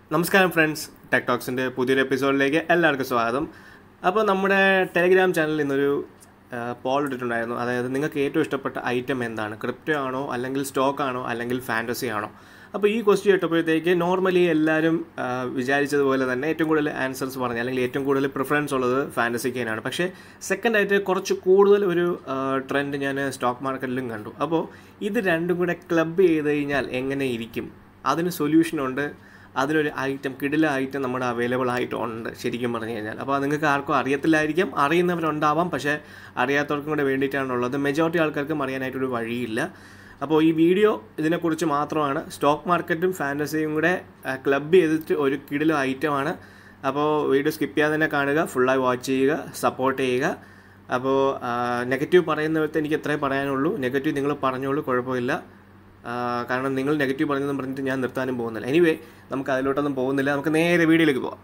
നമസ്കാരം friends tech ടോക്സിൻ്റെ പുതിയൊരു എപ്പിസോഡിലേക്ക് എല്ലാവർക്കും സ്വാഗതം അപ്പോൾ നമ്മുടെ ടെലിഗ്രാം ചാനലിൽ ഇന്നൊരു പോൾ ഇട്ടിട്ടുണ്ടായിരുന്നു അതായത് നിങ്ങൾക്ക് ഏറ്റവും ഇഷ്ടപ്പെട്ട ഐറ്റം എന്താണ് ക്രിപ്റ്റോ ആണോ അല്ലെങ്കിൽ സ്റ്റോക്ക് ആണോ അല്ലെങ്കിൽ ഫാൻറ്റസി ആണോ അപ്പോൾ ഈ ക്വസ്റ്റ്യൻ ഇട്ടപ്പോഴത്തേക്ക് നോർമലി എല്ലാവരും ആ, വിചാരിച്ചതുപോലെ തന്നെ ഏറ്റവും കൂടുതൽ ആൻസേഴ്സ് പറഞ്ഞ അല്ലെങ്കിൽ ഏറ്റവും കൂടുതൽ പ്രിഫറൻസ് ഉള്ളത് ഫാൻറ്റസിക്കാനാണ് പക്ഷേ സെക്കൻഡ് ആയിട്ട് കുറച്ച് കൂടുതൽ ഒരു ട്രെൻഡ് ഞാൻ സ്റ്റോക്ക് മാർക്കറ്റിലും കണ്ടു അപ്പോൾ ഇത് രണ്ടും കൂടെ ക്ലബ് ചെയ്ത് കഴിഞ്ഞാൽ എങ്ങനെ ഇരിക്കും അതിന് സൊല്യൂഷനുണ്ട് അതിനൊരു ഐറ്റം കിടില ഐറ്റം നമ്മുടെ അവൈലബിൾ ആയിട്ടുണ്ട് ശരിക്കും പറഞ്ഞു കഴിഞ്ഞാൽ അപ്പോൾ നിങ്ങൾക്ക് ആർക്കും അറിയത്തില്ലായിരിക്കാം അറിയുന്നവരുണ്ടാവാം പക്ഷേ അറിയാത്തവർക്കും കൂടെ വേണ്ടിയിട്ടാണുള്ളത് മെജോറിറ്റി ആൾക്കാർക്കും അറിയാനായിട്ടൊരു വഴിയില്ല അപ്പോൾ ഈ വീഡിയോ ഇതിനെക്കുറിച്ച് മാത്രമാണ് സ്റ്റോക്ക് മാർക്കറ്റും ഫാൻറ്റസിയും കൂടെ ക്ലബ് ചെയ്തിട്ട് ഒരു കിടില ഐറ്റമാണ് അപ്പോൾ വീഡിയോ സ്കിപ്പ് ചെയ്യാതെ തന്നെ കാണുക ഫുള്ളായി വാച്ച് ചെയ്യുക സപ്പോർട്ട് ചെയ്യുക അപ്പോൾ നെഗറ്റീവ് പറയുന്നവർക്ക് എനിക്ക് എത്രയും പറയാനുള്ളൂ നെഗറ്റീവ് നിങ്ങൾ പറഞ്ഞോളൂ കുഴപ്പമില്ല ആ, കാരണം നിങ്ങൾ നെഗറ്റീവ് പറഞ്ഞതെന്ന് പറഞ്ഞിട്ട് ഞാൻ നിർത്താനും പോകുന്നില്ല എനിവേ നമുക്ക് അതിലോട്ടൊന്നും പോകുന്നില്ല നമുക്ക് നേരെ വീഡിയോയിലേക്ക് പോവാം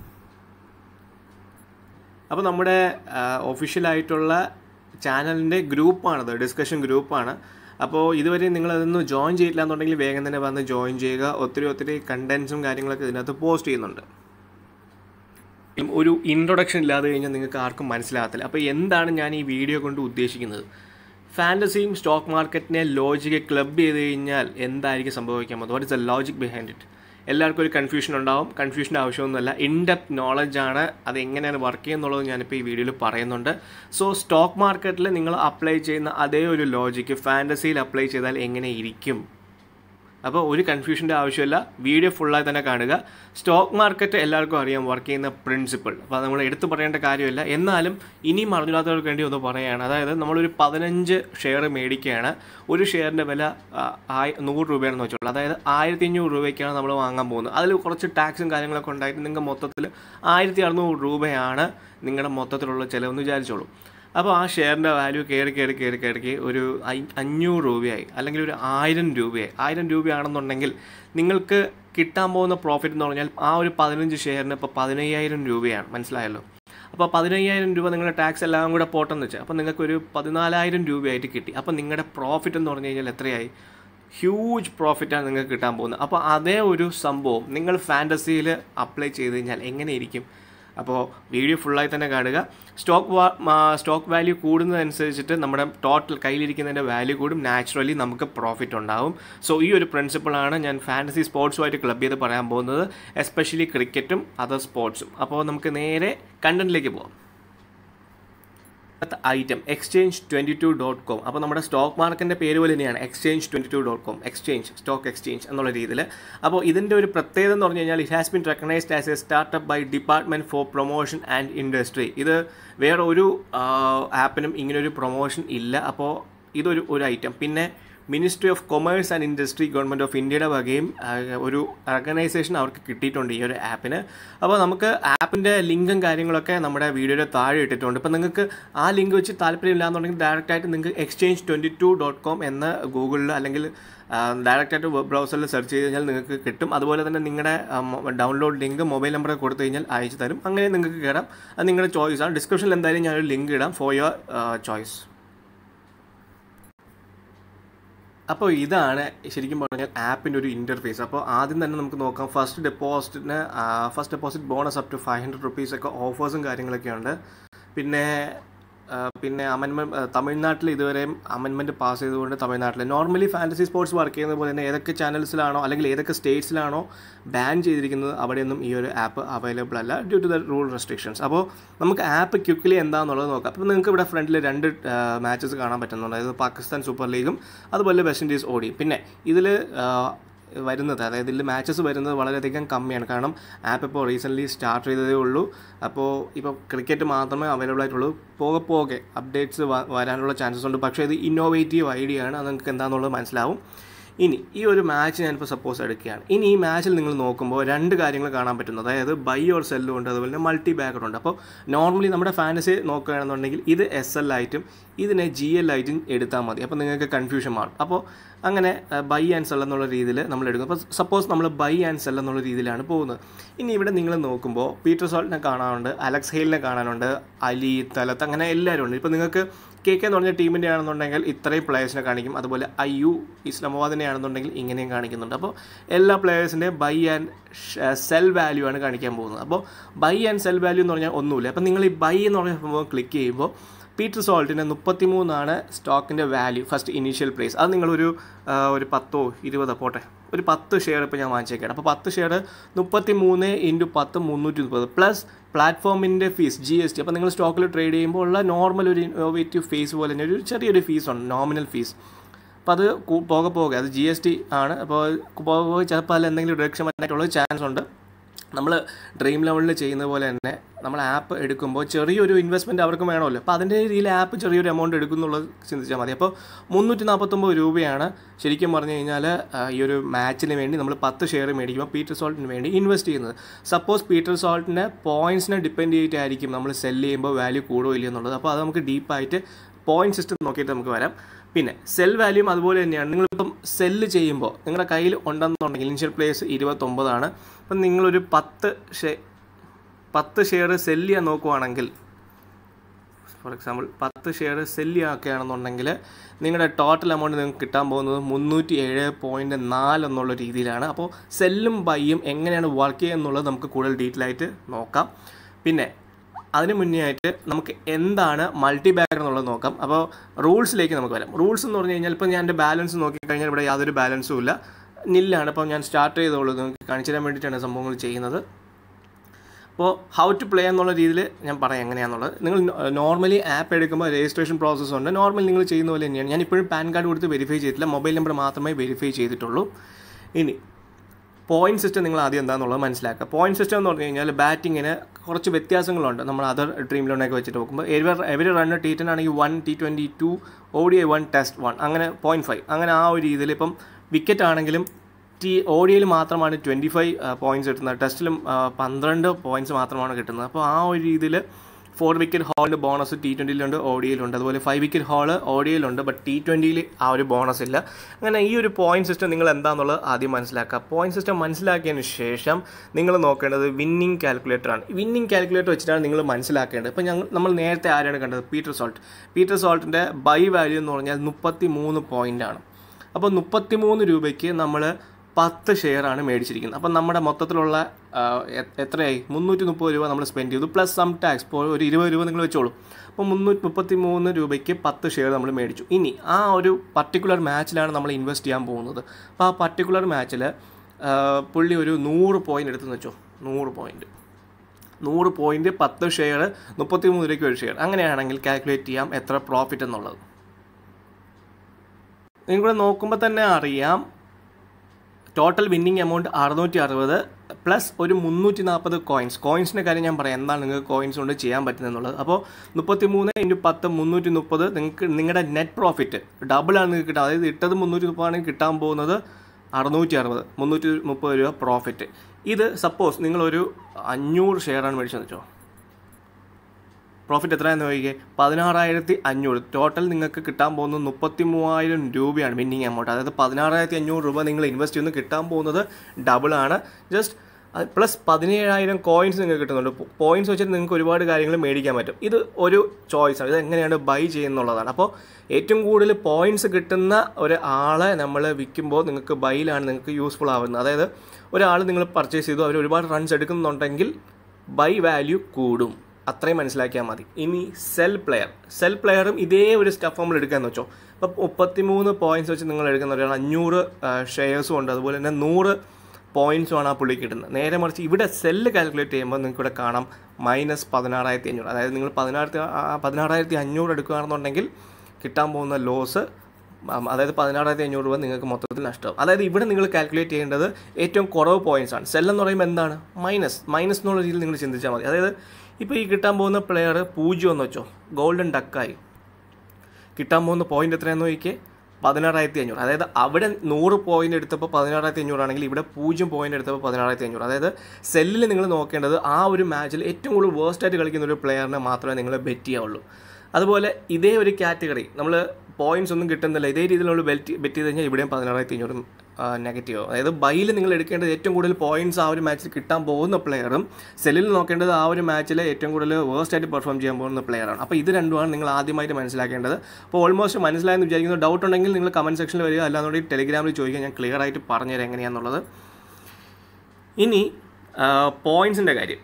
അപ്പോൾ നമ്മുടെ ഒഫീഷ്യലായിട്ടുള്ള ചാനലിൻ്റെ ഗ്രൂപ്പാണത് ഡിസ്കഷൻ ഗ്രൂപ്പാണ് അപ്പോൾ ഇതുവരെ നിങ്ങളതൊന്നും ജോയിൻ ചെയ്തില്ല എന്നുണ്ടെങ്കിൽ വേഗം തന്നെ വന്ന് ജോയിൻ ചെയ്യുക ഒത്തിരി ഒത്തിരി കണ്ടൻസും കാര്യങ്ങളൊക്കെ ഇതിനകത്ത് പോസ്റ്റ് ചെയ്യുന്നുണ്ട് ഒരു ഇൻട്രൊഡക്ഷൻ ഇല്ലാതെ കഴിഞ്ഞാൽ നിങ്ങൾക്ക് ആർക്കും മനസ്സിലാകത്തില്ല അപ്പോൾ എന്താണ് ഞാൻ ഈ വീഡിയോ കൊണ്ട് ഉദ്ദേശിക്കുന്നത് ഫാൻറ്റസിയും സ്റ്റോക്ക് മാർക്കറ്റിനെ ലോജിക്ക് ക്ലബ് ചെയ്ത് കഴിഞ്ഞാൽ എന്തായിരിക്കും സംഭവിക്കാൻ പോകുന്നത് what is a logic behind it എല്ലാവർക്കും ഒരു കൺഫ്യൂഷൻ ഉണ്ടാവും കൺഫ്യൂഷൻ ആവശ്യമൊന്നുമല്ല ഇൻഡെപ്ത് നോളജാണ് അത് എങ്ങനെയാണ് വർക്ക് ചെയ്യുന്നുള്ളത് ഞാനിപ്പോൾ ഈ വീഡിയോയിൽ പറയുന്നുണ്ട് സോ സ്റ്റോക്ക് മാർക്കറ്റിൽ നിങ്ങൾ അപ്ലൈ ചെയ്യുന്ന അതേ ഒരു ലോജിക്ക് ഫാൻറ്റസിയിൽ അപ്ലൈ ചെയ്താൽ എങ്ങനെ ഇരിക്കും അപ്പോൾ ഒരു കൺഫ്യൂഷൻ്റെ ആവശ്യമില്ല വീഡിയോ ഫുള്ളായി തന്നെ കാണുക സ്റ്റോക്ക് മാർക്കറ്റ് എല്ലാവർക്കും അറിയാം വർക്ക് ചെയ്യുന്ന പ്രിൻസിപ്പിൾ അപ്പോൾ നമ്മൾ എടുത്തു പറയേണ്ട കാര്യമില്ല എന്നാലും ഇനിയും അറിഞ്ഞില്ലാത്തവർക്ക് വേണ്ടി ഒന്ന് പറയുകയാണ് അതായത് നമ്മളൊരു പതിനഞ്ച് ഷെയർ മേടിക്കുകയാണ് ഒരു ഷെയറിൻ്റെ വില ആ, ആയി നൂറ് രൂപയാണെന്ന് വെച്ചോളൂ അതായത് ആയിരത്തി അഞ്ഞൂറ് രൂപയ്ക്കാണ് നമ്മൾ വാങ്ങാൻ പോകുന്നത് അതിൽ കുറച്ച് ടാക്സും കാര്യങ്ങളൊക്കെ ഉണ്ടായിട്ട് നിങ്ങൾക്ക് മൊത്തത്തിൽ ആയിരത്തി അറുന്നൂറ് രൂപയാണ് നിങ്ങളുടെ മൊത്തത്തിലുള്ള ചിലവെന്ന് വിചാരിച്ചോളൂ അപ്പോൾ ആ ഷെയറിൻ്റെ വാല്യൂ കയറി കയറി കയറി കയറി ഒരു അയ്- അഞ്ഞൂറ് രൂപയായി അല്ലെങ്കിൽ ഒരു ആയിരം രൂപയായി ആയിരം രൂപയാണെന്നുണ്ടെങ്കിൽ നിങ്ങൾക്ക് കിട്ടാൻ പോകുന്ന പ്രോഫിറ്റ് എന്ന് പറഞ്ഞാൽ ആ ഒരു പതിനഞ്ച് ഷെയറിന് ഇപ്പോൾ പതിനയ്യായിരം രൂപയാണ് മനസ്സിലായല്ലോ അപ്പോൾ പതിനയ്യായിരം രൂപ നിങ്ങളുടെ ടാക്സ് എല്ലാം കൂടെ പോട്ടെന്ന് വെച്ചാൽ അപ്പോൾ നിങ്ങൾക്ക് ഒരു പതിനാലായിരം രൂപയായിട്ട് കിട്ടി അപ്പോൾ നിങ്ങളുടെ പ്രോഫിറ്റ് എന്ന് പറഞ്ഞു കഴിഞ്ഞാൽ എത്രയായി ഹ്യൂജ് പ്രോഫിറ്റാണ് നിങ്ങൾക്ക് കിട്ടാൻ പോകുന്നത് അപ്പോൾ അതേ ഒരു സംഭവം നിങ്ങൾ ഫാൻറ്റസിയിൽ അപ്ലൈ ചെയ്ത് കഴിഞ്ഞാൽ എങ്ങനെ ഇരിക്കും അപ്പോൾ വീഡിയോ ഫുള്ളായി തന്നെ കാണുക സ്റ്റോക്ക് സ്റ്റോക്ക് വാല്യൂ കൂടുന്നതനുസരിച്ചിട്ട് നമ്മുടെ ടോട്ടൽ കയ്യിലിരിക്കുന്നതിൻ്റെ വാല്യൂ കൂടും നാച്ചുറലി നമുക്ക് പ്രോഫിറ്റ് ഉണ്ടാവും സോ ഈ ഒരു പ്രിൻസിപ്പിളാണ് ഞാൻ ഫാൻറ്റസി സ്പോർട്സുമായിട്ട് ക്ലബ് ചെയ്ത് പറയാൻ പോകുന്നത് എസ്പെഷ്യലി ക്രിക്കറ്റും അതർ സ്പോർട്സും അപ്പോൾ നമുക്ക് നേരെ കണ്ടന്റിലേക്ക് പോകാം item exchange twenty two dot com അപ്പോൾ നമ്മുടെ സ്റ്റോക്ക് മാർക്കറ്റിൻ്റെ പേര് പോലെ തന്നെയാണ് exchange twenty two dot com exchange stock exchange എന്നുള്ള രീതിയിൽ അപ്പോൾ ഇതിൻ്റെ ഒരു പ്രത്യേകത എന്ന് പറഞ്ഞു കഴിഞ്ഞാൽ it has been recognised as a startup by department for promotion and industry ഇത് വേറെ ഒരു ആപ്പിനും ഇങ്ങനൊരു പ്രൊമോഷൻ ഇല്ല അപ്പോൾ ഇതൊരു ഒരു ഐറ്റം പിന്നെ ministry of commerce and industry government of ഇന്ത്യയുടെ വകയും ആ, ഒരു ഓർഗനൈസേഷൻ അവർക്ക് കിട്ടിയിട്ടുണ്ട് ഈ ഒരു ആപ്പിന് അപ്പോൾ നമുക്ക് ആപ്പിൻ്റെ ലിങ്കും കാര്യങ്ങളൊക്കെ നമ്മുടെ വീഡിയോയുടെ താഴെ ഇട്ടിട്ടുണ്ട് ഇപ്പോൾ നിങ്ങൾക്ക് ആ ലിങ്ക് വെച്ച് താല്പര്യമില്ല എന്നുണ്ടെങ്കിൽ ഡയറക്റ്റായിട്ട് നിങ്ങൾക്ക് exchange twenty two dot com എന്ന് ഗൂഗിളിൽ അല്ലെങ്കിൽ ഡയറക്റ്റായിട്ട് വെബ് ബ്രൗസറിൽ സെർച്ച് ചെയ്ത് കഴിഞ്ഞാൽ നിങ്ങൾക്ക് കിട്ടും അതുപോലെ തന്നെ നിങ്ങളുടെ ഡൗൺലോഡ് ലിങ്ക് മൊബൈൽ നമ്പർ കൊടുത്തു കഴിഞ്ഞാൽ അയച്ചു തരും അങ്ങനെ നിങ്ങൾക്ക് കയറാം അത് നിങ്ങളുടെ ചോയ്സാണ് ഡിസ്ക്രിപ്ഷനിൽ എന്തായാലും ഞാനൊരു ലിങ്ക് ഇടാം ഫോർ യുവർ ചോയ്സ് അപ്പോൾ ഇതാണ് ശരിക്കും പറഞ്ഞാൽ ആപ്പിൻ്റെ ഒരു ഇൻ്റർഫേസ് അപ്പോൾ ആദ്യം തന്നെ നമുക്ക് നോക്കാം ഫസ്റ്റ് ഡെപ്പോസിറ്റിന് first deposit bonus up to five hundred റുപ്പീസൊക്കെ ഓഫേഴ്സും കാര്യങ്ങളൊക്കെ ഉണ്ട് പിന്നെ ആ, പിന്നെ അമൻമെൻറ്റ് തമിഴ്നാട്ടിൽ ഇതുവരെയും അമൻമെൻറ്റ് പാസ് ചെയ്തുകൊണ്ട് തമിഴ്നാട്ടിൽ നോർമലി ഫാൻറ്റസി സ്പോർട്സ് വർക്ക് ചെയ്യുന്നത് പോലെ തന്നെ ഏതൊക്കെ ചാനൽസിലാണോ അല്ലെങ്കിൽ ഏതൊക്കെ സ്റ്റേറ്റ്സിലാണോ ബാൻ ചെയ്തിരിക്കുന്നത് അവിടെയൊന്നും ഈ ഒരു ആപ്പ് അവൈലബിൾ അല്ല due to the rule restrictions അപ്പോൾ നമുക്ക് ആപ്പ് ക്വിക്കലി എന്താണെന്നുള്ളത് നോക്കാം അപ്പോൾ നിങ്ങൾക്ക് ഇവിടെ ഫ്രണ്ടിൽ രണ്ട് മാച്ചസ് കാണാൻ പറ്റുന്നുണ്ട് അതായത് പാകിസ്ഥാൻ സൂപ്പർ ലീഗും അതുപോലെ വെസ്റ്റ് ഇൻഡീസ് ഓടിയും പിന്നെ ഇതിൽ വരുന്നത് അതായത് ഇതിൽ മാച്ചസ് വരുന്നത് വളരെയധികം കമ്മിയാണ് കാരണം ആപ്പ് ഇപ്പോൾ റീസെൻ്റ്ലി സ്റ്റാർട്ട് ചെയ്തതേ ഉള്ളൂ അപ്പോൾ ഇപ്പോൾ ക്രിക്കറ്റ് മാത്രമേ അവൈലബിൾ ആയിട്ടുള്ളൂ പോകെ പോകെ അപ്ഡേറ്റ്സ് വരാനുള്ള ചാൻസസ് ഉണ്ട് പക്ഷേ ഇത് ഇന്നോവേറ്റീവ് ഐഡിയ ആണ് അത് നിങ്ങൾക്ക് എന്താണെന്നുള്ളത് മനസ്സിലാവും ഇനി ഈ ഒരു മാച്ച് ഞാനിപ്പോൾ സപ്പോസ് എടുക്കുകയാണ് ഇനി ഈ മാച്ചിൽ നിങ്ങൾ നോക്കുമ്പോൾ രണ്ട് കാര്യങ്ങൾ കാണാൻ പറ്റുന്നു അതായത് ബൈ ഓർ സെല്ലും ഉണ്ട് അതുപോലെ തന്നെ മൾട്ടി ബാക്കർ ഉണ്ട് അപ്പോൾ നോർമലി നമ്മുടെ ഫാൻസി നോക്കുകയാണെന്നുണ്ടെങ്കിൽ ഇത് എസ് എൽ ആയിട്ടും ഇതിനെ ജി എൽ ആയിട്ടും എടുത്താൽ മതി അപ്പോൾ നിങ്ങൾക്ക് കൺഫ്യൂഷൻ മാറും അപ്പോൾ അങ്ങനെ ബൈ ആൻഡ് സെൽ എന്നുള്ള രീതിയിൽ നമ്മൾ എടുക്കും അപ്പോൾ സപ്പോസ് നമ്മൾ ബൈ ആൻഡ് സെൽ എന്നുള്ള രീതിയിലാണ് പോകുന്നത് ഇനി ഇവിടെ നിങ്ങൾ നോക്കുമ്പോൾ പീറ്റർ സോൾട്ടിനെ കാണാനുണ്ട് അലക്സ് ഹെയിലിനെ കാണാനുണ്ട് അലി തലത്ത് അങ്ങനെ എല്ലാവരും ഉണ്ട് ഇപ്പോൾ നിങ്ങൾക്ക് കെ കെ എന്ന് പറഞ്ഞ ടീമിൻ്റെ ആണെന്നുണ്ടെങ്കിൽ ഇത്രയും പ്ലേയേഴ്സിനെ കാണിക്കും അതുപോലെ ഐ യു ഇസ്ലാമാബാദിനെ ആണെന്നുണ്ടെങ്കിൽ ഇങ്ങനെയും കാണിക്കുന്നുണ്ട് അപ്പോൾ എല്ലാ പ്ലേയേഴ്സിൻ്റെയും ബൈ ആൻഡ് സെൽ വാല്യൂ ആണ് കാണിക്കാൻ പോകുന്നത് അപ്പോൾ ബൈ ആൻഡ് സെൽ വാല്യൂ എന്ന് പറഞ്ഞാൽ ഒന്നുമില്ല അപ്പോൾ നിങ്ങൾ ഈ ബൈ എന്ന് പറഞ്ഞ സംഭവം ക്ലിക്ക് ചെയ്യുമ്പോൾ പീറ്റർ സോൾട്ടിന് മുപ്പത്തിമൂന്നാണ് സ്റ്റോക്കിൻ്റെ വാല്യൂ ഫസ്റ്റ് ഇനീഷ്യൽ പ്രൈസ് അത് നിങ്ങളൊരു ആ, ഒരു പത്തോ ഇരുപതോ പോട്ടെ ഒരു പത്ത് ഷെയർ ഇപ്പോൾ ഞാൻ വാങ്ങിച്ചേക്കാണ് അപ്പോൾ പത്ത് ഷെയർ മുപ്പത്തി മൂന്ന് ഇൻറ്റു പത്ത് മുന്നൂറ്റി മുപ്പത് പ്ലസ് പ്ലാറ്റ്ഫോമിൻ്റെ ഫീസ് ജി എസ് ടി അപ്പോൾ നിങ്ങൾ സ്റ്റോക്കിൽ ട്രേഡ് ചെയ്യുമ്പോൾ ഉള്ള നോർമൽ ഒരു ഇന്നോവേറ്റീവ് ഫീസ് പോലെ തന്നെ ഒരു ചെറിയൊരു ഫീസുണ്ട് നോമിനൽ ഫീസ് അപ്പോൾ അത് കു- പോകെ പോകെ അത് ജി എസ് ടി ആണ് അപ്പോൾ പോകെ പോകെ ചിലപ്പോൾ അതിൽ എന്തെങ്കിലും റിഡക്ഷൻ വരാനായിട്ടുള്ള ചാൻസ് ഉണ്ട് നമ്മൾ ഡ്രീം ലെവലിൽ ചെയ്യുന്ന പോലെ തന്നെ നമ്മൾ ആപ്പ് എടുക്കുമ്പോൾ ചെറിയൊരു ഇൻവെസ്റ്റ്മെൻറ്റ് അവർക്ക് വേണമല്ലോ അപ്പോൾ അതിൻ്റെ രീതിയിൽ ആപ്പ് ചെറിയൊരു എമൗണ്ട് എടുക്കുന്നുള്ളത് ചിന്തിച്ചാൽ മതി അപ്പോൾ മുന്നൂറ്റി നാൽപ്പത്തൊമ്പത് രൂപയാണ് ശരിക്കും പറഞ്ഞു കഴിഞ്ഞാൽ ആ, ഈ ഒരു മാച്ചിന് വേണ്ടി നമ്മൾ പത്ത് ഷെയർ മേടിക്കുമ്പോൾ പീറ്റർ സോൾട്ടിന് വേണ്ടി ഇൻവെസ്റ്റ് ചെയ്യുന്നത് സപ്പോസ് പീറ്റർ സോൾട്ടിനെ പോയിൻറ്റ്സിനെ ഡിപ്പെൻഡ് ചെയ്തിട്ടായിരിക്കും നമ്മൾ സെല് ചെയ്യുമ്പോൾ വാല്യൂ കൂടുമോ ഇല്ലയോ എന്നുള്ളത് അപ്പോൾ അത് നമുക്ക് ഡീപ്പായിട്ട് പോയിന്റ് സിസ്റ്റം നോക്കിയിട്ട് നമുക്ക് വരാം പിന്നെ സെൽ വാല്യൂം അതുപോലെ തന്നെയാണ് നിങ്ങളിപ്പം സെല്ല് ചെയ്യുമ്പോൾ നിങ്ങളുടെ കയ്യിൽ ഉണ്ടെന്നുണ്ടെങ്കിൽ ഇനിഷ്യൽ പ്ലേസ് ഇരുപത്തൊമ്പതാണ് അപ്പം നിങ്ങളൊരു പത്ത് ഷെ പത്ത് ഷെയർ സെല്ല് ചെയ്യാൻ നോക്കുവാണെങ്കിൽ ഫോർ എക്സാമ്പിൾ പത്ത് ഷെയർ സെല്ല് ചെയ്യുകയാണെന്നുണ്ടെങ്കിൽ നിങ്ങളുടെ ടോട്ടൽ എമൗണ്ട് നിങ്ങൾക്ക് കിട്ടാൻ പോകുന്നത് മുന്നൂറ്റി ഏഴ് പോയിൻറ്റ് നാല് എന്നുള്ള രീതിയിലാണ് അപ്പോൾ സെല്ലും ബൈയും എങ്ങനെയാണ് വർക്ക് ചെയ്യുക എന്നുള്ളത് നമുക്ക് കൂടുതൽ ഡീറ്റെയിൽ ആയിട്ട് നോക്കാം പിന്നെ അതിന് മുന്നേ ആയിട്ട് നമുക്ക് എന്താണ് മൾട്ടി ബാഗർ എന്നുള്ളത് നോക്കാം അപ്പോൾ റൂൾസിലേക്ക് നമുക്ക് വരാം റൂൾസ് എന്ന് പറഞ്ഞു കഴിഞ്ഞാൽ ഇപ്പോൾ ഞാൻ എൻ്റെ ബാലൻസ് നോക്കിക്കഴിഞ്ഞാൽ ഇവിടെ യാതൊരു ബാലൻസും ഇല്ല നില്ലാണ് അപ്പോൾ ഞാൻ സ്റ്റാർട്ട് ചെയ്തോളൂ നിങ്ങൾക്ക് കാണിച്ചു തരാൻ വേണ്ടിയിട്ടാണ് സംഭവങ്ങൾ ചെയ്യുന്നത് അപ്പോൾ ഹൗ ടു പ്ലേ എന്നുള്ള രീതിയിൽ ഞാൻ പറയാം എങ്ങനെയാണെന്നുള്ളത് നിങ്ങൾ നോർമലി ആപ്പ് എടുക്കുമ്പോൾ രജിസ്ട്രേഷൻ പ്രോസസ്സ് ഉണ്ട് നോർമൽ നിങ്ങൾ ചെയ്യുന്ന പോലെ തന്നെയാണ് ഞാൻ ഇപ്പോഴും പാൻ കാർഡ് കൊടുത്ത് വെരിഫൈ ചെയ്തിട്ടില്ല മൊബൈൽ നമ്പർ മാത്രമേ വെരിഫൈ ചെയ്തിട്ടുള്ളൂ ഇനി പോയിന്റ് സിസ്റ്റം നിങ്ങൾ ആദ്യം എന്താണെന്നുള്ളത് മനസ്സിലാക്കുക പോയിന്റ് സിസ്റ്റം എന്ന് പറഞ്ഞു കഴിഞ്ഞാൽ ബാറ്റിങ്ങിന് കുറച്ച് വ്യത്യാസങ്ങളുണ്ട് നമ്മൾ അതർ ഡ്രീം ലോണൊക്കെ വെച്ചിട്ട് നോക്കുമ്പോൾ ever every run T ten ആണെങ്കിൽ one T twenty two O D I one test one അങ്ങനെ പോയിന്റ് ഫൈവ് അങ്ങനെ ആ ഒരു രീതിയിൽ ഇപ്പം വിക്കറ്റ് ആണെങ്കിലും ടി ഒ ഡിയിൽ മാത്രമാണ് ട്വൻറ്റി ഫൈവ് പോയിൻറ്റ്സ് കിട്ടുന്നത് ടെസ്റ്റിലും പന്ത്രണ്ട് പോയിൻറ്റ്സ് മാത്രമാണ് കിട്ടുന്നത് അപ്പോൾ ആ ഒരു രീതിയിൽ ഫോർ വിക്കറ്റ് ഹോളിൻ്റെ ബോണസ് ടി ട്വൻറ്റിയിലുണ്ട് ഒ ഡിയിലുണ്ട് അതുപോലെ ഫൈവ് വിക്കറ്റ് ഹോള് ഒ ഡിയിലുണ്ട് ബട്ട് ടി ട്വൻറ്റിയിൽ ആ ഒരു ബോണസ് ഇല്ല അങ്ങനെ ഈ ഒരു പോയിന്റ് സിസ്റ്റം നിങ്ങൾ എന്താണെന്നുള്ളത് ആദ്യം മനസ്സിലാക്കുക പോയിന്റ് സിസ്റ്റം മനസ്സിലാക്കിയതിന് ശേഷം നിങ്ങൾ നോക്കേണ്ടത് വിന്നിംഗ് കാൽക്കുലേറ്റർ ആണ് വിന്നിംഗ് കാൽക്കുലേറ്റർ വെച്ചിട്ടാണ് നിങ്ങൾ മനസ്സിലാക്കേണ്ടത് ഇപ്പോൾ ഞങ്ങൾ നമ്മൾ നേരത്തെ ആരാണ് കണ്ടത് പീറ്റർ സോൾട്ട് പീറ്റർ സോൾട്ടിൻ്റെ ബൈ വാല്യൂ എന്ന് പറഞ്ഞാൽ മുപ്പത്തി മൂന്ന് പോയിൻ്റാണ് അപ്പോൾ മുപ്പത്തി മൂന്ന് രൂപയ്ക്ക് നമ്മൾ പത്ത് ഷെയറാണ് മേടിച്ചിരിക്കുന്നത് അപ്പം നമ്മുടെ മൊത്തത്തിലുള്ള ആ, എ- എത്രയായി മുന്നൂറ്റി മുപ്പത് രൂപ നമ്മൾ സ്പെൻഡ് ചെയ്തു പ്ലസ് സം ടാക്സ് ഇപ്പോൾ ഒരു ഇരുപത് രൂപ നിങ്ങൾ വെച്ചോളൂ അപ്പോൾ മുന്നൂറ്റി മുപ്പത്തി മൂന്ന് രൂപയ്ക്ക് പത്ത് ഷെയർ നമ്മൾ മേടിച്ചു ഇനി ആ ഒരു പർട്ടിക്കുലർ മാച്ചിലാണ് നമ്മൾ ഇൻവെസ്റ്റ് ചെയ്യാൻ പോകുന്നത് അപ്പോൾ ആ പർട്ടിക്കുലർ മാച്ചിൽ പുള്ളി ഒരു നൂറ് പോയിൻ്റ് എടുത്തെന്ന് വെച്ചോ നൂറ് പോയിൻറ്റ് നൂറ് പോയിൻറ്റ് പത്ത് ഷെയർ മുപ്പത്തി മൂന്ന് രൂപയ്ക്ക് ഒരു ഷെയർ അങ്ങനെയാണെങ്കിൽ കാൽക്കുലേറ്റ് ചെയ്യാം എത്ര പ്രോഫിറ്റ് എന്നുള്ളത് നിങ്ങൾ നോക്കുമ്പോൾ തന്നെ അറിയാം ടോട്ടൽ വിന്നിങ് എമൗണ്ട് അറുന്നൂറ്റി അറുപത് പ്ലസ് ഒരു മുന്നൂറ്റി നാൽപ്പത് കോയിൻസ് കോയിൻസിൻ്റെ കാര്യം ഞാൻ പറയാം എന്താണ് നിങ്ങൾക്ക് കോയിൻസ് കൊണ്ട് ചെയ്യാൻ പറ്റുന്നത് അപ്പോൾ മുപ്പത്തി മൂന്ന് ഇൻറ്റു പത്ത് മുന്നൂറ്റി മുപ്പത് നിങ്ങൾക്ക് നിങ്ങളുടെ നെറ്റ് പ്രോഫിറ്റ് ഡബിളാണ് നിങ്ങൾക്ക് കിട്ടുക അതായത് ഇട്ടത് മുന്നൂറ്റി മുപ്പതാണെങ്കിൽ കിട്ടാൻ പോകുന്നത് അറുന്നൂറ്റി അറുപത് മുന്നൂറ്റി മുപ്പത് രൂപ പ്രോഫിറ്റ് ഇത് സപ്പോസ് നിങ്ങളൊരു അഞ്ഞൂറ് ഷെയറാണ് മേടിച്ചതെന്ന് വെച്ചോ പ്രോഫിറ്റ് എത്രയാണെന്ന് നോക്കിക്കേ പതിനാറായിരത്തി അഞ്ഞൂറ് ടോട്ടൽ നിങ്ങൾക്ക് കിട്ടാൻ പോകുന്നത് മുപ്പത്തി മൂവായിരം രൂപയാണ് വിന്നിങ് എമൗണ്ട് അതായത് പതിനാറായിരത്തി അഞ്ഞൂറ് രൂപ നിങ്ങൾ ഇൻവെസ്റ്റ് ചെയ്യുന്ന കിട്ടാൻ പോകുന്നത് ഡബിളാണ് ജസ്റ്റ് പ്ലസ് പതിനേഴായിരം കോയിൻസ് നിങ്ങൾക്ക് കിട്ടുന്നുണ്ട് പോയിന്റ്സ് വെച്ചിട്ട് നിങ്ങൾക്ക് ഒരുപാട് കാര്യങ്ങൾ മേടിക്കാൻ പറ്റും ഇത് ഒരു ചോയ്സാണ് ഇത് എങ്ങനെയാണ് ബൈ ചെയ്യുന്നുള്ളതാണ് അപ്പോൾ ഏറ്റവും കൂടുതൽ പോയിന്റ്സ് കിട്ടുന്ന ഒരാളെ നമ്മൾ വിൽക്കുമ്പോൾ നിങ്ങൾക്ക് ബൈയിലാണ് നിങ്ങൾക്ക് യൂസ്ഫുൾ ആവുന്നത് അതായത് ഒരാൾ നിങ്ങൾ പർച്ചേസ് ചെയ്തു അവർ ഒരുപാട് റൺസ് എടുക്കുന്നുണ്ടെങ്കിൽ ബൈ വാല്യൂ കൂടും അത്രയും മനസ്സിലാക്കിയാൽ മതി ഇനി സെൽ പ്ലെയർ സെൽ പ്ലെയറും ഇതേ ഒരു സ്റ്റഫ് നമ്മൾ എടുക്കാന്ന് വെച്ചോ അപ്പോൾ മുപ്പത്തിമൂന്ന് പോയിന്റ്സ് വെച്ച് നിങ്ങൾ എടുക്കുന്ന ഒരാൾ അഞ്ഞൂറ് ഷെയർസും ഉണ്ട് അതുപോലെ തന്നെ നൂറ് പോയിന്റ്സും ആണ് ആ പുള്ളി കിട്ടുന്നത് നേരെ മറിച്ച് ഇവിടെ സെല്ല് കാൽക്കുലേറ്റ് ചെയ്യുമ്പോൾ നിങ്ങൾക്ക് ഇവിടെ കാണാം മൈനസ് പതിനാറായിരത്തി അഞ്ഞൂറ് അതായത് നിങ്ങൾ പതിനായിരത്തി പതിനാറായിരത്തി അഞ്ഞൂറ് എടുക്കുകയാണെന്നുണ്ടെങ്കിൽ കിട്ടാൻ പോകുന്ന ലോസ് അതായത് പതിനാറായിരത്തി അഞ്ഞൂറ് രൂപ നിങ്ങൾക്ക് മൊത്തത്തിൽ നഷ്ടമാവും അതായത് ഇവിടെ നിങ്ങൾ കാൽക്കുലേറ്റ് ചെയ്യേണ്ടത് ഏറ്റവും കുറവ് പോയിന്റ്സ് ആണ് സെൽ എന്ന് പറയുമ്പോൾ എന്താണ് മൈനസ് മൈനസ് എന്നുള്ള രീതിയിൽ നിങ്ങൾ ചിന്തിച്ചാൽ മതി അതായത് ഇപ്പോൾ ഈ കിട്ടാൻ പോകുന്ന പ്ലെയർ പൂജ്യം എന്ന് വെച്ചോ ഗോൾഡൻ ഡക്കായി കിട്ടാൻ പോകുന്ന പോയിന്റ് എത്രയാണെന്ന് നോക്കിയേ പതിനാറായിരത്തി അഞ്ഞൂറ് അതായത് അവിടെ നൂറ് പോയിന്റ് എടുത്തപ്പോൾ പതിനാറായിരത്തി അഞ്ഞൂറാണെങ്കിൽ ഇവിടെ പൂജ്യം പോയിന്റ് എടുത്തപ്പോൾ പതിനാറായിരത്തി അഞ്ഞൂറ് അതായത് സെല്ലിൽ നിങ്ങൾ നോക്കേണ്ടത് ആ ഒരു മാച്ചിൽ ഏറ്റവും കൂടുതൽ വേസ്റ്റ് ആയിട്ട് കളിക്കുന്ന ഒരു പ്ലെയറിനെ മാത്രമേ നിങ്ങൾ ബെറ്റ് ചെയ്യാവുള്ളൂ അതുപോലെ ഇതേ ഒരു കാറ്റഗറി നമ്മൾ പോയിന്റ്സ് ഒന്നും കിട്ടുന്നില്ല ഇതേ രീതിയിൽ നമ്മൾ ബെറ്റ് ബെറ്റ് ചെയ്ത് കഴിഞ്ഞാൽ ഇവിടെയും പതിനാറായിരത്തി അഞ്ഞൂറ് നെഗറ്റീവ് അതായത് ബൈയിൽ നിങ്ങൾ എടുക്കേണ്ടത് ഏറ്റവും കൂടുതൽ പോയിന്റ്സ് ആ ഒരു മാച്ചിൽ കിട്ടാൻ പോകുന്ന പ്ലെയറും സെല്ലിൽ നോക്കേണ്ടത് ആ ഒരു മാച്ചിൽ ഏറ്റവും കൂടുതൽ വേസ്റ്റ് ആയിട്ട് പെർഫോം ചെയ്യാൻ പോകുന്ന പ്ലെയറാണ് അപ്പോൾ ഇത് രണ്ടുമാണ് നിങ്ങൾ ആദ്യമായിട്ട് മനസ്സിലാക്കേണ്ടത് അപ്പോൾ ഓൾമോസ്റ്റ് മനസ്സിലായെന്ന് വിചാരിക്കുന്നു ഡൗട്ട് ഉണ്ടെങ്കിൽ നിങ്ങൾ കമൻറ്റ് സെക്ഷനിൽ വരിക അല്ലാന്നുണ്ടെങ്കിൽ ടെലിഗ്രാമിൽ ചോദിക്കുക ഞാൻ ക്ലിയർ ആയിട്ട് പറഞ്ഞുതരാം എങ്ങനെയാണെന്നുള്ളത് ഇനി പോയിൻസിൻ്റെ കാര്യം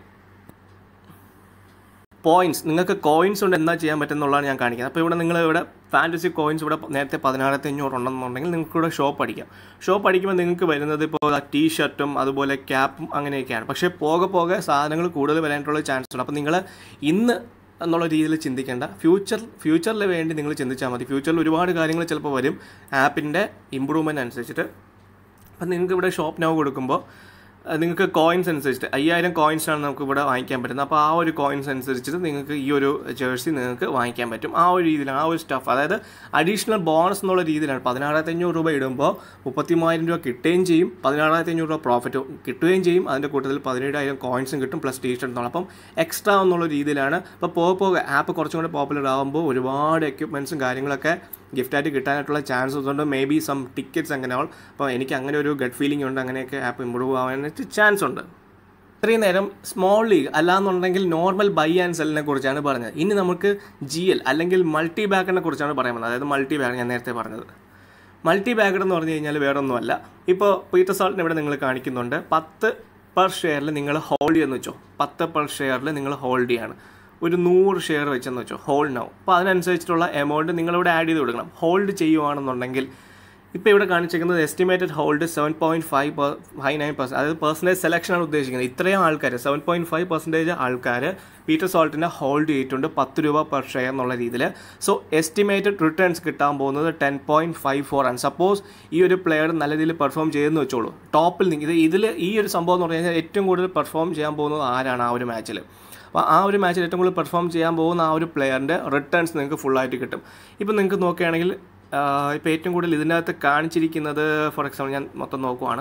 പോയിന്റ്സ് നിങ്ങൾക്ക് കോയിൻസ് കൊണ്ട് എന്താ ചെയ്യാൻ പറ്റുന്നുള്ളതാണ് ഞാൻ കാണിക്കുന്നത് അപ്പോൾ ഇവിടെ നിങ്ങൾ ഇവിടെ ഫാൻറ്റസി കോയിൻസ് ഇവിടെ നേരത്തെ പതിനായിരത്തി അഞ്ഞൂറ് ഉണ്ടെന്നുണ്ടെങ്കിൽ നിങ്ങൾക്ക് ഇവിടെ ഷോപ്പ് അടിക്കാം ഷോപ്പ് അടിക്കുമ്പോൾ നിങ്ങൾക്ക് വരുന്നത് ഇപ്പോൾ ടീ ഷർട്ടും അതുപോലെ ക്യാപ്പും അങ്ങനെയൊക്കെയാണ് പക്ഷേ പോകെ പോകെ സാധനങ്ങൾ കൂടുതൽ വരാനായിട്ടുള്ള ചാൻസ് ഉണ്ട് അപ്പോൾ നിങ്ങൾ ഇന്ന് എന്നുള്ള രീതിയിൽ ചിന്തിക്കേണ്ട ഫ്യൂച്ചർ ഫ്യൂച്ചറിൽ വേണ്ടി നിങ്ങൾ ചിന്തിച്ചാൽ മതി ഫ്യൂച്ചറിൽ ഒരുപാട് കാര്യങ്ങൾ ചിലപ്പോൾ വരും ആപ്പിൻ്റെ ഇമ്പ്രൂവ്മെൻറ്റ് അനുസരിച്ചിട്ട് അപ്പം നിങ്ങൾക്ക് ഇവിടെ ഷോപ്പ് നൗ കൊടുക്കുമ്പോൾ അഹ് നിങ്ങൾക്ക് കോയിൻസ് അനുസരിച്ചിട്ട് അയ്യായിരം കോയിൻസാണ് നമുക്ക് ഇവിടെ വാങ്ങിക്കാൻ പറ്റുന്നത് അപ്പോൾ ആ ഒരു കോയിൻസ് അനുസരിച്ചിട്ട് നിങ്ങൾക്ക് ഈ ഒരു ജേഴ്സി നിങ്ങൾക്ക് വാങ്ങിക്കാൻ പറ്റും ആ ഒരു രീതിയിലാണ് ആ ഒരു സ്റ്റഫ് അതായത് അഡീഷണൽ ബോണസ് എന്നുള്ള രീതിയിലാണ് പതിനാറായിരത്തി അഞ്ഞൂറ് രൂപ ഇടുമ്പോൾ മുപ്പത്തി മൂവായിരം രൂപ കിട്ടുകയും ചെയ്യും പതിനാറായിരത്തി അഞ്ഞൂറ് രൂപ പ്രോഫിറ്റ് കിട്ടുകയും ചെയ്യും അതിൻ്റെ കൂട്ടത്തിൽ പതിനേഴായിരം കോയിൻസും കിട്ടും പ്ലസ് ടീ ഷർട്ട് എന്നുള്ള അപ്പം എക്സ്ട്രാ എന്നുള്ള രീതിയിലാണ് അപ്പോൾ പോകെ പോകെ ആപ്പ് കുറച്ചും കൂടെ പോപ്പുലർ ആകുമ്പോൾ ഒരുപാട് എക്യുപ്മെൻറ്റ്സും കാര്യങ്ങളൊക്കെ ഗിഫ്റ്റായിട്ട് കിട്ടാനായിട്ടുള്ള ചാൻസസ് ഉണ്ട് മേ ബി സം ടിക്കറ്റ്സ് അങ്ങനെ all. അപ്പോൾ എനിക്ക് അങ്ങനെ ഒരു ഗഡ് ഫീലിംഗ് ഉണ്ട് അങ്ങനെയൊക്കെ ആപ്പ് ഇമ്പ്രൂവ് ആവാനായിട്ട് ചാൻസ് ഉണ്ട് ഇത്രയും നേരം സ്മോൾ ലീഗ് അല്ലാന്നുണ്ടെങ്കിൽ നോർമൽ ബൈ ആൻഡ് സെല്ലിനെ കുറിച്ചാണ് പറഞ്ഞത് ഇനി നമുക്ക് ജി എൽ അല്ലെങ്കിൽ മൾട്ടി ബാഗിനെ കുറിച്ചാണ് പറയാൻ പോകുന്നത് അതായത് മൾട്ടി ബാഗ് ഞാൻ നേരത്തെ പറഞ്ഞത് മൾട്ടി ബാഗർ എന്ന് പറഞ്ഞു കഴിഞ്ഞാൽ വേറെ ഒന്നുമല്ല ഇപ്പോൾ പീറ്റർ സാൾട്ടിന് ഇവിടെ നിങ്ങൾ കാണിക്കുന്നുണ്ട് പത്ത് പെർ ഷെയറിൽ നിങ്ങൾ ഹോൾഡ് ചെയ്യുന്ന വെച്ചോ പത്ത് പെർ ഷെയറിൽ നിങ്ങൾ ഹോൾഡ് ചെയ്യാണ് ഒരു നൂറ് ഷെയർ വെച്ചെന്ന് വെച്ചോ ഹോൾഡ് നാവും അപ്പോൾ അതിനനുസരിച്ചിട്ടുള്ള എമൗണ്ട് നിങ്ങളിവിടെ ആഡ് ചെയ്ത് കൊടുക്കണം ഹോൾഡ് ചെയ്യുവാണെന്നുണ്ടെങ്കിൽ ഇപ്പോൾ ഇവിടെ കാണിച്ചിരിക്കുന്നത് estimated hold seven point five five nine percent അതായത് പെർസെൻറ്റേജ് സെലക്ഷനാണ് ഉദ്ദേശിക്കുന്നത് ഇത്രയും ആൾക്കാർ സെവൻ പോയിൻറ്റ് ഫൈവ് പെർസെൻറ്റേജ് ആൾക്കാർ പീറ്റർ സോൾട്ടിനെ ഹോൾഡ് ചെയ്തിട്ടുണ്ട് പത്ത് രൂപ പെർ ഷെയർ എന്നുള്ള രീതിയിൽ സോ എസ്റ്റിമേറ്റഡ് റിട്ടേൺസ് കിട്ടാൻ പോകുന്നത് ടെൻ പോയിൻറ്റ് ഫൈവ് ഫോർ ആണ് സപ്പോസ് ഈ ഒരു പ്ലെയർ നല്ല രീതിയിൽ പെർഫോം ചെയ്തെന്ന് വെച്ചോളൂ ടോപ്പിൽ നിന്ന് ഇത് ഇതിൽ ഈ ഒരു സംഭവം എന്ന് പറഞ്ഞു കഴിഞ്ഞാൽ ഏറ്റവും കൂടുതൽ പെർഫോം ചെയ്യാൻ പോകുന്നത് ആരാണ് ആ ഒരു മാച്ചിൽ അപ്പോൾ ആ ഒരു മാച്ചിൽ ഏറ്റവും കൂടുതൽ പെർഫോം ചെയ്യാൻ പോകുന്ന ആ ഒരു പ്ലെയറിൻ്റെ റിട്ടേൺസ് നിങ്ങൾക്ക് ഫുള്ളായിട്ട് കിട്ടും ഇപ്പം നിങ്ങൾക്ക് നോക്കുകയാണെങ്കിൽ ഇപ്പോൾ ഏറ്റവും കൂടുതൽ ഇതിൻ്റെ അകത്ത് കാണിച്ചിരിക്കുന്നത് ഫോർ എക്സാമ്പിൾ ഞാൻ മൊത്തം നോക്കുവാണ്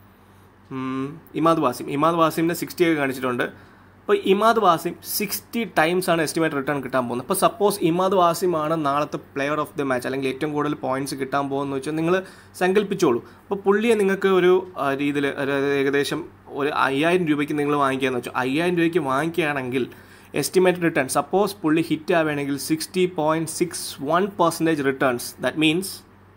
ഉം, ഇമാദ് വാസിം ഇമാദ് വാസിമിൻ്റെ സിക്സ്റ്റി ഒക്കെ കാണിച്ചിട്ടുണ്ട് അപ്പോൾ ഇമാദ് വാസിം സിക്സ്റ്റി ടൈംസ് ആണ് എസ്റ്റിമേറ്റ് റിട്ടേൺ കിട്ടാൻ പോകുന്നത് അപ്പോൾ സപ്പോസ് ഇമാദ് വാസിമാണ് നാളത്തെ പ്ലെയർ ഓഫ് ദി മാച്ച് അല്ലെങ്കിൽ ഏറ്റവും കൂടുതൽ പോയിന്റ്സ് കിട്ടാൻ പോകുന്നത് വെച്ചാൽ നിങ്ങൾ സങ്കല്പിച്ചോളൂ അപ്പോൾ പുള്ളിയെ നിങ്ങൾക്ക് ഒരു രീതിയിൽ ഏകദേശം ഒരു അയ്യായിരം രൂപയ്ക്ക് നിങ്ങൾ വാങ്ങിക്കാന്ന് വെച്ചോ അയ്യായിരം രൂപയ്ക്ക് വാങ്ങിക്കുകയാണെങ്കിൽ എസ്റ്റിമേറ്റഡ് റിട്ടേൺ സപ്പോസ് പുള്ളി ഹിറ്റ് ആവുകയാണെങ്കിൽ sixty point six one percentage returns that means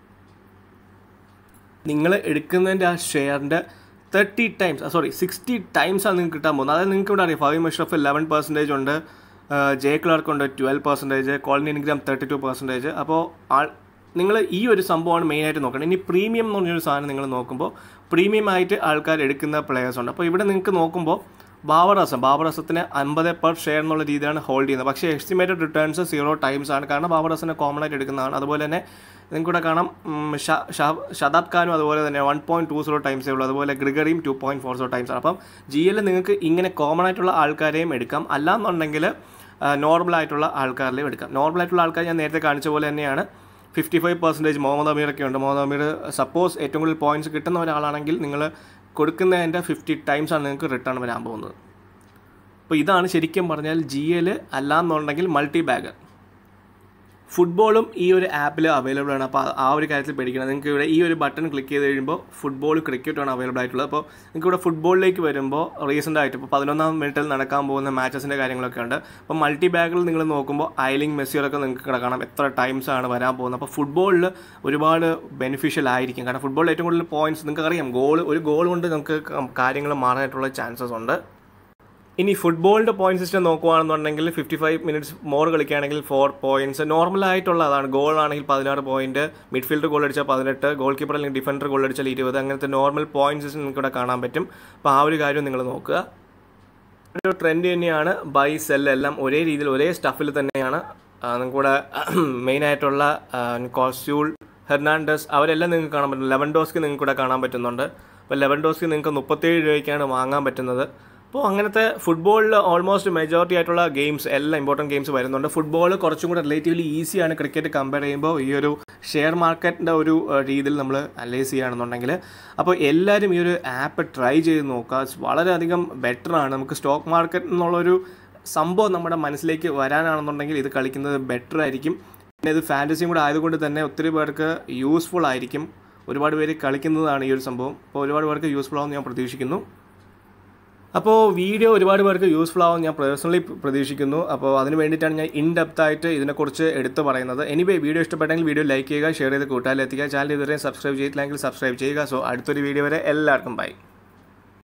നിങ്ങൾ എടുക്കുന്നതിൻ്റെ ആ ഷെയറിൻ്റെ thirty times sorry sixty times ആണ് നിങ്ങൾക്ക് കിട്ടാൻ പോകുന്നത് അതായത് നിങ്ങൾക്ക് ഇവിടെ അറിയാം ഫൈവ് മെഷറഫ് ലെവൻ പെർസെൻറ്റേജ് ഉണ്ട് ജെ ക്ലാർക്ക് ഉണ്ട് twelve percentage Colin Ingram thirty two percentage അപ്പോൾ ആൾ നിങ്ങൾ ഈ ഒരു സംഭവമാണ് മെയിനായിട്ട് നോക്കണം ഇനി പ്രീമിയം എന്ന് പറഞ്ഞൊരു സാധനം നിങ്ങൾ നോക്കുമ്പോൾ പ്രീമിയം ആയിട്ട് ആൾക്കാർ എടുക്കുന്ന പ്ലെയേഴ്സ് ഉണ്ട് അപ്പോൾ ഇവിടെ നിങ്ങൾക്ക് നോക്കുമ്പോൾ ബാബറസം ബാബറസത്തിന് അമ്പത് പെർ ഷെയർ എന്നുള്ള രീതിയിലാണ് ഹോൾഡ് ചെയ്യുന്നത് പക്ഷേ എസ്റ്റിമേറ്റഡ് റിട്ടേൺസ് സീറോ ടൈംസ് ആണ് കാരണം ബാബറസിനെ കോമൺ ആയിട്ട് എടുക്കുന്നതാണ് അതുപോലെ തന്നെ നിങ്ങൾക്ക് ഇവിടെ കാണാം ഉം, ഷ- ഷ- ഷതാബ് ഖാനും അതുപോലെ തന്നെ വൺ പോയിൻറ്റ് ടു സീറോ ടൈംസേ ഉള്ളൂ അതുപോലെ ഗ്രിഗറിയും two point four zero times ആണ് അപ്പം ജി എല്ലിൽ നിങ്ങൾക്ക് ഇങ്ങനെ കോമൺ ആയിട്ടുള്ള ആൾക്കാരെയും എടുക്കാം അല്ലാന്നുണ്ടെങ്കിൽ നോർമൽ ആയിട്ടുള്ള ആൾക്കാരിലെയും എടുക്കാം നോർമൽ ആയിട്ടുള്ള ആൾക്കാർ ഞാൻ നേരത്തെ കാണിച്ച പോലെ തന്നെയാണ് ഫിഫ്റ്റി ഫൈവ് പെർസെൻറ്റേജ് മുഹമ്മദ് അമീറൊക്കെ ഉണ്ട് മുഹമ്മദ് അമീർ സപ്പോസ് ഏറ്റവും കൂടുതൽ പോയിന്റ്സ് കിട്ടുന്ന ഒരാളാണെങ്കിൽ നിങ്ങൾ കൊടുക്കുന്നതിൻ്റെ ഫിഫ്റ്റി ടൈംസ് ആണ് നിങ്ങൾക്ക് റിട്ടേൺ വരാൻ പോകുന്നത് അപ്പോൾ ഇതാണ് ശരിക്കും പറഞ്ഞാൽ ജി എൽ അല്ലാന്നുണ്ടെങ്കിൽ മൾട്ടി ബാഗ് ഫുട്ബോളും ഈ ഒരു ആപ്പിൽ അവൈലബിൾ ആണ് അപ്പോൾ ആ ഒരു കാര്യത്തിൽ പേടിക്കണം നിങ്ങൾക്ക് ഇവിടെ ഈ ഒരു ബട്ടൺ ക്ലിക്ക് ചെയ്ത് കഴിയുമ്പോൾ ഫുട്ബോൾ ക്രിക്കറ്റാണ് അവൈലബിൾ ആയിട്ടുള്ളത് അപ്പോൾ നിങ്ങൾക്ക് ഇവിടെ ഫുട്ബോളിലേക്ക് വരുമ്പോൾ റീസെൻ്റ് ആയിട്ട് ഇപ്പോൾ പതിനൊന്നാം മിനിറ്റിൽ നടക്കാൻ പോകുന്ന മാച്ചസിൻ്റെ കാര്യങ്ങളൊക്കെ ഉണ്ട് അപ്പോൾ മൾട്ടി ബാഗിൽ നിങ്ങൾ നോക്കുമ്പോൾ ഐലിംഗ് മെസ്സിയൊക്കെ നിങ്ങൾക്ക് ഇവിടെ കാണാം എത്ര ടൈംസ് ആണ് വരാൻ പോകുന്നത് അപ്പോൾ ഫുട്ബോളിൽ ഒരുപാട് ബെനിഫിഷ്യൽ ആയിരിക്കും കാരണം ഫുട്ബോളിൽ ഏറ്റവും കൂടുതൽ പോയിന്റ്സ് നിങ്ങൾക്ക് അറിയാം ഗോൾ ഒരു ഗോൾ കൊണ്ട് നമുക്ക് കാര്യങ്ങൾ മാറാനായിട്ടുള്ള ചാൻസസ് ഉണ്ട് ഇനി ഫുട്ബോളിൻ്റെ പോയിന്റ് സിസ്റ്റം നോക്കുകയാണെന്നുണ്ടെങ്കിൽ ഫിഫ്റ്റി ഫൈവ് മിനിറ്റ്സ് മോർ കളിക്കുകയാണെങ്കിൽ ഫോർ പോയിന്റ്സ് നോർമൽ ആയിട്ടുള്ള അതാണ് ഗോൾ ആണെങ്കിൽ പതിനാറ് പോയിന്റ് മിഡ്ഫീൽഡർ ഗോൾ അടിച്ചാൽ പതിനെട്ട് goal goalkeeper defender goal അടിച്ചാൽ ഇരുപത് അങ്ങനത്തെ നോർമൽ പോയിന്റ് സിസ്റ്റം നിങ്ങൾക്ക് ഇവിടെ കാണാൻ പറ്റും അപ്പോൾ ആ ഒരു കാര്യം നിങ്ങൾ നോക്കുക ഒരു ട്രെൻഡ് തന്നെയാണ് ബൈ സെൽ എല്ലാം ഒരേ രീതിയിൽ ഒരേ സ്റ്റഫിൽ തന്നെയാണ് നിങ്ങൾക്കൂടെ മെയിൻ ആയിട്ടുള്ള കോസ്റ്റ്യൂൾ ഹെർണാണ്ടസ് അവരെല്ലാം നിങ്ങൾക്ക് കാണാൻ പറ്റും ലെവൻ ഡോസ്ക്ക് നിങ്ങൾക്ക് ഇവിടെ കാണാൻ പറ്റുന്നുണ്ട് അപ്പോൾ ലെവൻ ഡോസ്ക്ക് നിങ്ങൾക്ക് മുപ്പത്തേഴ് രൂപയ്ക്കാണ് വാങ്ങാൻ പറ്റുന്നത് അപ്പോൾ അങ്ങനത്തെ ഫുട്ബോളിൽ ഓൾമോസ്റ്റ് മെജോറിറ്റി ആയിട്ടുള്ള ഗെയിംസ് എല്ലാം ഇമ്പോർട്ടൻറ്റ് ഗെയിംസ് വരുന്നുണ്ട് ഫുട്ബോൾ കുറച്ചും കൂടെ റിലേറ്റീവ്ലി ഈസിയാണ് ക്രിക്കറ്റ് കമ്പയർ ചെയ്യുമ്പോൾ ഈ ഒരു ഷെയർ മാർക്കറ്റിൻ്റെ ഒരു ഏഹ്, രീതിയിൽ നമ്മൾ അനലൈസ് ചെയ്യുകയാണെന്നുണ്ടെങ്കിൽ അപ്പോൾ എല്ലാവരും ഈ ഒരു ആപ്പ് ട്രൈ ചെയ്ത് നോക്കുക വളരെയധികം ബെറ്ററാണ് നമുക്ക് സ്റ്റോക്ക് മാർക്കറ്റ് എന്നുള്ളൊരു സംഭവം നമ്മുടെ മനസ്സിലേക്ക് വരാനാണെന്നുണ്ടെങ്കിൽ ഇത് കളിക്കുന്നത് ബെറ്റർ ആയിരിക്കും പിന്നെ ഇത് ഫാൻറ്റസിയും കൂടെ ആയതുകൊണ്ട് തന്നെ ഒത്തിരി പേർക്ക് യൂസ്ഫുൾ ആയിരിക്കും ഒരുപാട് പേര് കളിക്കുന്നതാണ് ഈ ഒരു സംഭവം അപ്പോൾ ഒരുപാട് പേർക്ക് യൂസ്ഫുൾ ആവുമെന്ന് ഞാൻ പ്രതീക്ഷിക്കുന്നു അപ്പോൾ വീഡിയോ ഒരുപാട് പേർക്ക് യൂസ്ഫുൾ ആവും ഞാൻ പേഴ്സണലി പ്രതീക്ഷിക്കുന്നു അപ്പോൾ അതിന് വേണ്ടിയിട്ടാണ് ഞാൻ ഇൻ ഡെപ്ത് ആയിട്ട് ഇതിനെക്കുറിച്ച് എടുത്തു പറയുന്നത് എനിവേ വീഡിയോ ഇഷ്ടപ്പെട്ടെങ്കിൽ വീഡിയോ ലൈക്ക് ചെയ്യുക ഷെയർ ചെയ്ത് കൂട്ടാലെത്തിക്കുക ചാനൽ ഇതുവരെ സബ്സ്ക്രൈബ് ചെയ്തിട്ടില്ലെങ്കിൽ സബ്സ്ക്രൈബ് ചെയ്യുക സോ അടുത്തൊരു വീഡിയോ വരെ എല്ലാവർക്കും ബൈ